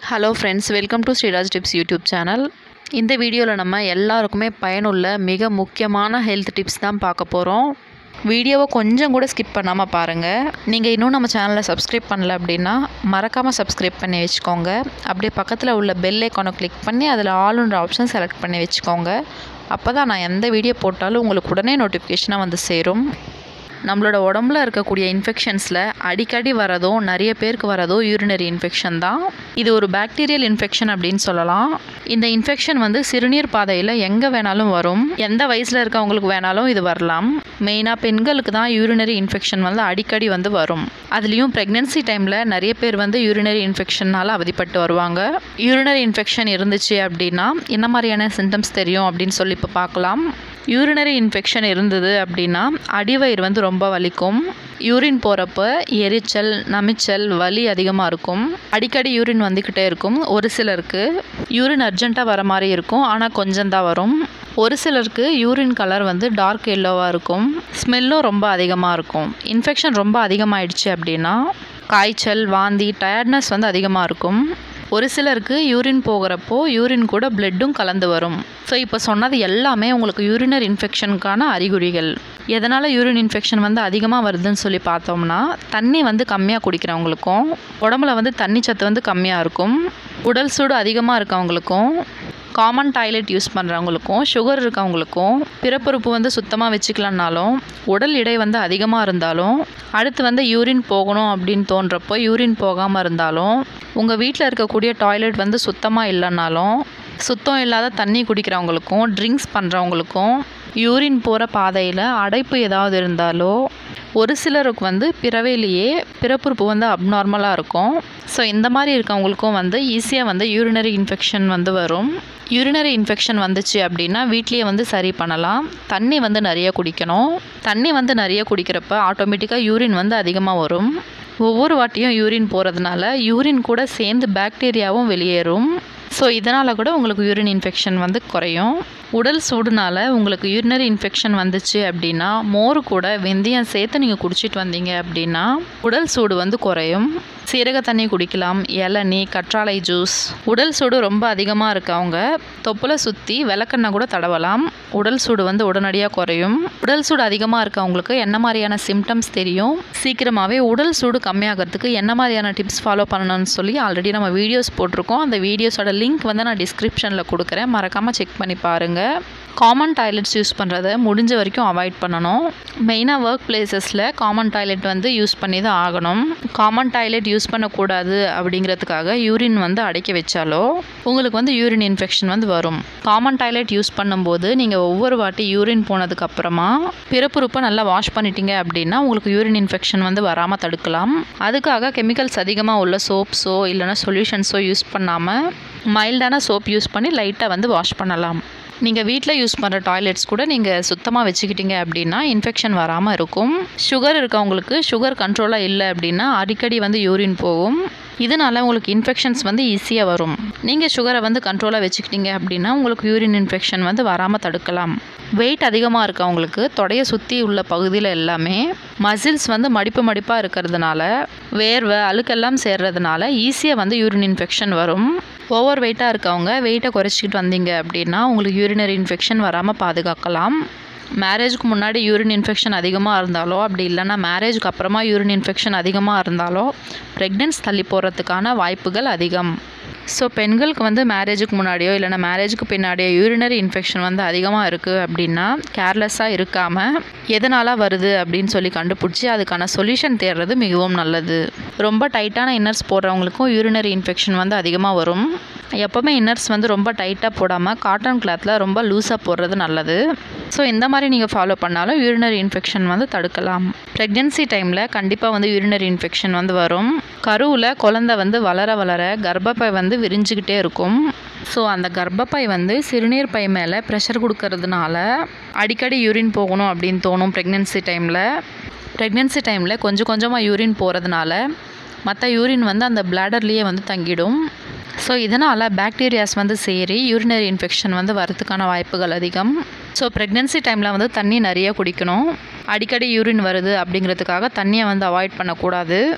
hello friends welcome to Sriraj tips YouTube channel இந்த வீடியோவில் நம்ம எல்லாருக்குமே பயனுள்ள மிக முக்கியமான ஹெல்த் டிப்ஸ் தான் பார்க்க போகிறோம் வீடியோவை கொஞ்சம் கூட ஸ்கிப் பண்ணாமல் பாருங்கள் நீங்கள் இன்னும் நம்ம சேனலை சப்ஸ்கிரைப் பண்ணல அப்படின்னா மறக்காமல் சப்ஸ்கிரைப் பண்ணி வச்சுக்கோங்க அப்படியே பக்கத்தில் உள்ள பெல் ஐக்கானை கிளிக் பண்ணி அதில் ஆளுன்ற ஆப்ஷன் செலக்ட் பண்ணி வச்சுக்கோங்க அப்போ தான் நான் எந்த வீடியோ போட்டாலும் உங்களுக்கு உடனே நோட்டிஃபிகேஷனாக வந்து சேரும் நம்மளோட உடம்புல இருக்கக்கூடிய இன்ஃபெக்ஷன்ஸில் அடிக்கடி வரதும் நிறைய பேருக்கு வரதும் யூரினரி இன்ஃபெக்ஷன் தான் இது ஒரு பாக்டீரியல் இன்ஃபெக்ஷன் அப்படின்னு சொல்லலாம் இந்த இன்ஃபெக்ஷன் வந்து சிறுநீர் பாதையில் எங்கே வேணாலும் வரும் எந்த வயசில் இருக்கவங்களுக்கு வேணாலும் இது வரலாம் மெயினாக பெண்களுக்கு தான் யூரினரி இன்ஃபெக்ஷன் வந்து அடிக்கடி வந்து வரும் அதுலேயும் ப்ரெக்னென்சி டைமில் நிறைய பேர் வந்து யூரினரி இன்ஃபெக்ஷனால் அவதிப்பட்டு வருவாங்க யூரினரி இன்ஃபெக்ஷன் இருந்துச்சு அப்படின்னா என்ன மாதிரியான சிம்டம்ஸ் தெரியும் அப்படின்னு சொல்லி இப்போ பார்க்கலாம் யூரினரி இன்ஃபெக்ஷன் இருந்தது அப்படின்னா அடிவயிறு வந்து ரொம்ப வலிக்கும் யூரின் போகிறப்ப எரிச்சல் நமிச்சல் வலி அதிகமாக இருக்கும் அடிக்கடி யூரின் வந்துக்கிட்டே இருக்கும் ஒரு சிலருக்கு யூரின் அர்ஜெண்ட்டாக வர மாதிரி இருக்கும் ஆனால் கொஞ்சம் தான் வரும் ஒரு சிலருக்கு யூரின் கலர் வந்து டார்க் எல்லோவாக இருக்கும் ஸ்மெல்லும் ரொம்ப அதிகமாக இருக்கும் இன்ஃபெக்ஷன் ரொம்ப அதிகமாகிடுச்சு அப்படின்னா காய்ச்சல் வாந்தி டயர்ட்னஸ் வந்து அதிகமாக இருக்கும் ஒரு சிலருக்கு யூரின் போகிறப்போ யூரின் கூட பிளட்டும் கலந்து வரும் ஸோ இப்போ சொன்னது எல்லாமே உங்களுக்கு யூரினர் இன்ஃபெக்ஷனுக்கான அறிகுறிகள் எதனால் யூரின் இன்ஃபெக்ஷன் வந்து அதிகமாக வருதுன்னு சொல்லி பார்த்தோம்னா தண்ணி வந்து கம்மியாக குடிக்கிறவங்களுக்கும் உடம்புல வந்து தண்ணி சத்து வந்து கம்மியாக இருக்கும் உடல் சூடு அதிகமாக இருக்கவங்களுக்கும் காமன் டாய்லெட் யூஸ் பண்ணுறவங்களுக்கும் சுகர் இருக்கவங்களுக்கும் பிறப்புறுப்பு வந்து சுத்தமாக வச்சுக்கலனாலும் உடல் எடை வந்து அதிகமாக இருந்தாலும் அடுத்து வந்து யூரின் போகணும் அப்படின்னு தோன்றப்போ யூரின் போகாமல் இருந்தாலும் உங்கள் வீட்டில் இருக்கக்கூடிய டாய்லெட் வந்து சுத்தமாக இல்லைனாலும் சுத்தம் இல்லாத தண்ணி குடிக்கிறவங்களுக்கும் ட்ரிங்க்ஸ் பண்ணுறவங்களுக்கும் யூரின் போகிற பாதையில் அடைப்பு ஏதாவது இருந்தாலோ ஒரு சிலருக்கு வந்து பிறவையிலேயே பிறப்புறுப்பு வந்து அப்நார்மலாக இருக்கும் ஸோ இந்த மாதிரி இருக்கவங்களுக்கும் வந்து ஈஸியாக வந்து யூரினரி இன்ஃபெக்ஷன் வந்து வரும் யூரினரி இன்ஃபெக்ஷன் வந்துச்சு அப்படின்னா வீட்லேயே வந்து சரி பண்ணலாம் தண்ணி வந்து நிறைய குடிக்கணும் தண்ணி வந்து நிறைய குடிக்கிறப்ப ஆட்டோமேட்டிக்காக யூரின் வந்து அதிகமாக வரும் ஒவ்வொரு வாட்டியும் யூரின் போகிறதுனால யூரின் கூட சேர்ந்து பாக்டீரியாவும் வெளியேறும் ஸோ இதனால் கூட உங்களுக்கு யூரின் இன்ஃபெக்ஷன் வந்து குறையும் உடல் சூடுனால உங்களுக்கு யூரினரி இன்ஃபெக்ஷன் வந்துச்சு அப்படின்னா மோர் கூட வெந்தயம் சேர்த்து நீங்கள் குடிச்சிட்டு வந்தீங்க அப்படின்னா உடல் சூடு வந்து குறையும் சீரக தண்ணி குடிக்கலாம் இளநீ கற்றாழை ஜூஸ் உடல் சூடு ரொம்ப அதிகமாக இருக்கவங்க தொப்புல சுற்றி விளக்கெண்ணெய் கூட தடவலாம் உடல் சூடு வந்து உடனடியாக குறையும் உடல் சூடு அதிகமாக இருக்கவங்களுக்கு என்ன மாதிரியான சிம்டம்ஸ் தெரியும் சீக்கிரமாகவே உடல் சூடு கம்மியாகிறதுக்கு என்ன மாதிரியான டிப்ஸ் ஃபாலோ பண்ணணும்னு சொல்லி ஆல்ரெடி நம்ம வீடியோஸ் போட்டிருக்கோம் அந்த வீடியோஸோட லிங்க் வந்து நான் டிஸ்கிரிப்ஷனில் கொடுக்குறேன் மறக்காமல் செக் பண்ணி பாருங்கள் காமன் டாய்லெட்ஸ் யூஸ் பண்ணுறத முடிஞ்ச வரைக்கும் அவாய்ட் பண்ணணும் மெயினாக ஒர்க் பிளேசஸில் காமன் டாய்லெட் வந்து யூஸ் பண்ணி தான் ஆகணும் காமன் டாய்லெட் யூஸ் பண்ணக்கூடாது அப்படிங்கிறதுக்காக யூரின் வந்து அடைக்க வச்சாலோ உங்களுக்கு வந்து யூரின் இன்ஃபெக்ஷன் வந்து வரும் காமன் டாய்லெட் யூஸ் பண்ணும்போது நீங்கள் ஒவ்வொரு வாட்டி யூரின் போனதுக்கப்புறமா பிறப்புறுப்பை நல்லா வாஷ் பண்ணிட்டீங்க அப்படின்னா உங்களுக்கு யூரின் இன்ஃபெக்ஷன் வந்து வராமல் தடுக்கலாம் அதுக்காக கெமிக்கல்ஸ் அதிகமாக உள்ள சோப்ஸோ இல்லைனா சொல்யூஷன்ஸோ யூஸ் பண்ணாமல் மைல்டான சோப் யூஸ் பண்ணி லைட்டாக வந்து வாஷ் பண்ணலாம் நீங்கள் வீட்டில் யூஸ் பண்ணுற டாய்லெட்ஸ் கூட நீங்கள் சுத்தமாக வச்சுக்கிட்டீங்க அப்படின்னா இன்ஃபெக்ஷன் வராமல் இருக்கும் சுகர் இருக்கவங்களுக்கு சுகர் கண்ட்ரோலாக இல்லை அப்படின்னா அடிக்கடி வந்து யூரின் போகும் இதனால் உங்களுக்கு இன்ஃபெக்ஷன்ஸ் வந்து ஈஸியாக வரும் நீங்கள் சுகரை வந்து கண்ட்ரோலாக வச்சுக்கிட்டீங்க அப்படின்னா உங்களுக்கு யூரின் இன்ஃபெக்ஷன் வந்து வராமல் தடுக்கலாம் வெயிட் அதிகமாக இருக்கவங்களுக்கு தொடையை சுற்றி உள்ள பகுதியில் எல்லாமே மசில்ஸ் வந்து மடிப்பு மடிப்பாக இருக்கிறதுனால வேர்வை அழுக்கெல்லாம் சேர்றதுனால ஈஸியாக வந்து யூரின் இன்ஃபெக்ஷன் வரும் ஓவர் வெயிட்டாக இருக்கவங்க வெயிட்டை குறைச்சிக்கிட்டு வந்தீங்க அப்படின்னா உங்களுக்கு யூரினரி இன்ஃபெக்ஷன் வராமல் பாதுகாக்கலாம் மேரேஜுக்கு முன்னாடி யூரின் இன்ஃபெக்ஷன் அதிகமாக இருந்தாலோ அப்படி இல்லைன்னா மேரேஜுக்கு அப்புறமா யூரின் இன்ஃபெக்ஷன் அதிகமாக இருந்தாலோ ப்ரெக்னென்ஸ் தள்ளி போகிறதுக்கான வாய்ப்புகள் அதிகம் ஸோ பெண்களுக்கு வந்து மேரேஜுக்கு முன்னாடியோ இல்லைனா மேரேஜுக்கு பின்னாடியோ யூரினரி இன்ஃபெக்ஷன் வந்து அதிகமாக இருக்குது அப்படின்னா கேர்லெஸ்ஸாக இருக்காமல் எதனால் வருது அப்படின்னு சொல்லி கண்டுபிடிச்சி அதுக்கான சொல்யூஷன் தேடுறது மிகவும் நல்லது ரொம்ப டைட்டான இன்னர்ஸ் போடுறவங்களுக்கும் யூரினரி இன்ஃபெக்ஷன் வந்து அதிகமாக வரும் எப்போவுமே இன்னர்ஸ் வந்து ரொம்ப டைட்டாக போடாமல் காட்டன் கிளாத்தில் ரொம்ப லூஸாக போடுறது நல்லது ஸோ இந்த மாதிரி நீங்கள் ஃபாலோ பண்ணாலும் யூரினரி இன்ஃபெக்ஷன் வந்து தடுக்கலாம் ப்ரெக்னென்சி டைமில் கண்டிப்பாக வந்து யூரினரி இன்ஃபெக்ஷன் வந்து வரும் கருவில் குழந்தை வந்து வளர வளர கர்ப்பப்பை வந்து விரிஞ்சுக்கிட்டே இருக்கும் ஸோ அந்த கர்ப்பப்பை வந்து சிறுநீர் பை மேலே ப்ரெஷர் கொடுக்கறதுனால அடிக்கடி யூரின் போகணும் அப்படின்னு தோணும் ப்ரெக்னென்சி டைமில் ப்ரெக்னென்சி டைமில் கொஞ்சம் கொஞ்சமாக யூரின் போகிறதுனால மற்ற யூரின் வந்து அந்த பிளாடர்லேயே வந்து தங்கிடும் ஸோ இதனால் பாக்டீரியாஸ் வந்து சேரி யூரினரி இன்ஃபெக்ஷன் வந்து வரதுக்கான வாய்ப்புகள் அதிகம் ஸோ ப்ரெக்னென்சி டைமில் வந்து தண்ணி நிறைய குடிக்கணும் அடிக்கடி யூரின் வருது அப்படிங்கிறதுக்காக தண்ணியை வந்து அவாய்ட் பண்ணக்கூடாது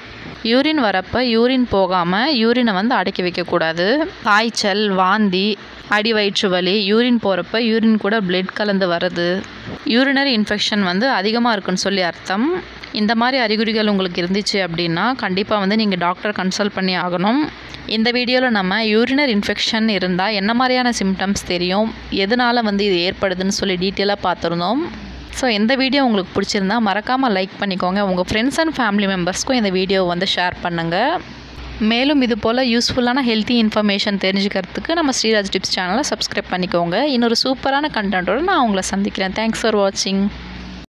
யூரின் வரப்போ யூரின் போகாமல் யூரினை வந்து அடக்கி வைக்கக்கூடாது காய்ச்சல் வாந்தி அடி வயிற்று வலி யூரின் போகிறப்ப யூரின் கூட பிளட் கலந்து வருது யூரினரி இன்ஃபெக்ஷன் வந்து அதிகமாக இருக்குன்னு சொல்லி அர்த்தம் இந்த மாதிரி அறிகுறிகள் உங்களுக்கு இருந்துச்சு அப்படின்னா கண்டிப்பாக வந்து நீங்கள் டாக்டர் கன்சல்ட் பண்ணி ஆகணும் இந்த வீடியோவில் நம்ம யூரினர் இன்ஃபெக்ஷன் இருந்தால் என்ன மாதிரியான சிம்டம்ஸ் தெரியும் எதனால் வந்து இது ஏற்படுதுன்னு சொல்லி டீட்டெயிலாக பார்த்துருந்தோம் ஸோ இந்த வீடியோ உங்களுக்கு பிடிச்சிருந்தா மறக்காமல் லைக் பண்ணிக்கோங்க உங்கள் ஃப்ரெண்ட்ஸ் அண்ட் ஃபேமிலி மெம்பர்ஸ்க்கும் இந்த வீடியோவை வந்து ஷேர் பண்ணுங்கள் மேலும் இது போல் யூஸ்ஃபுல்லான ஹெல்த்தி இன்ஃபர்மேஷன் தெரிஞ்சுக்கிறதுக்கு நம்ம ஸ்ரீராஜ் டிப்ஸ் சேனலை சப்ஸ்கிரைப் பண்ணிக்கோங்க இன்னொரு சூப்பரான கண்டென்ட்டோடு நான் உங்களை சந்திக்கிறேன் தேங்க்ஸ் ஃபார் வாட்சிங்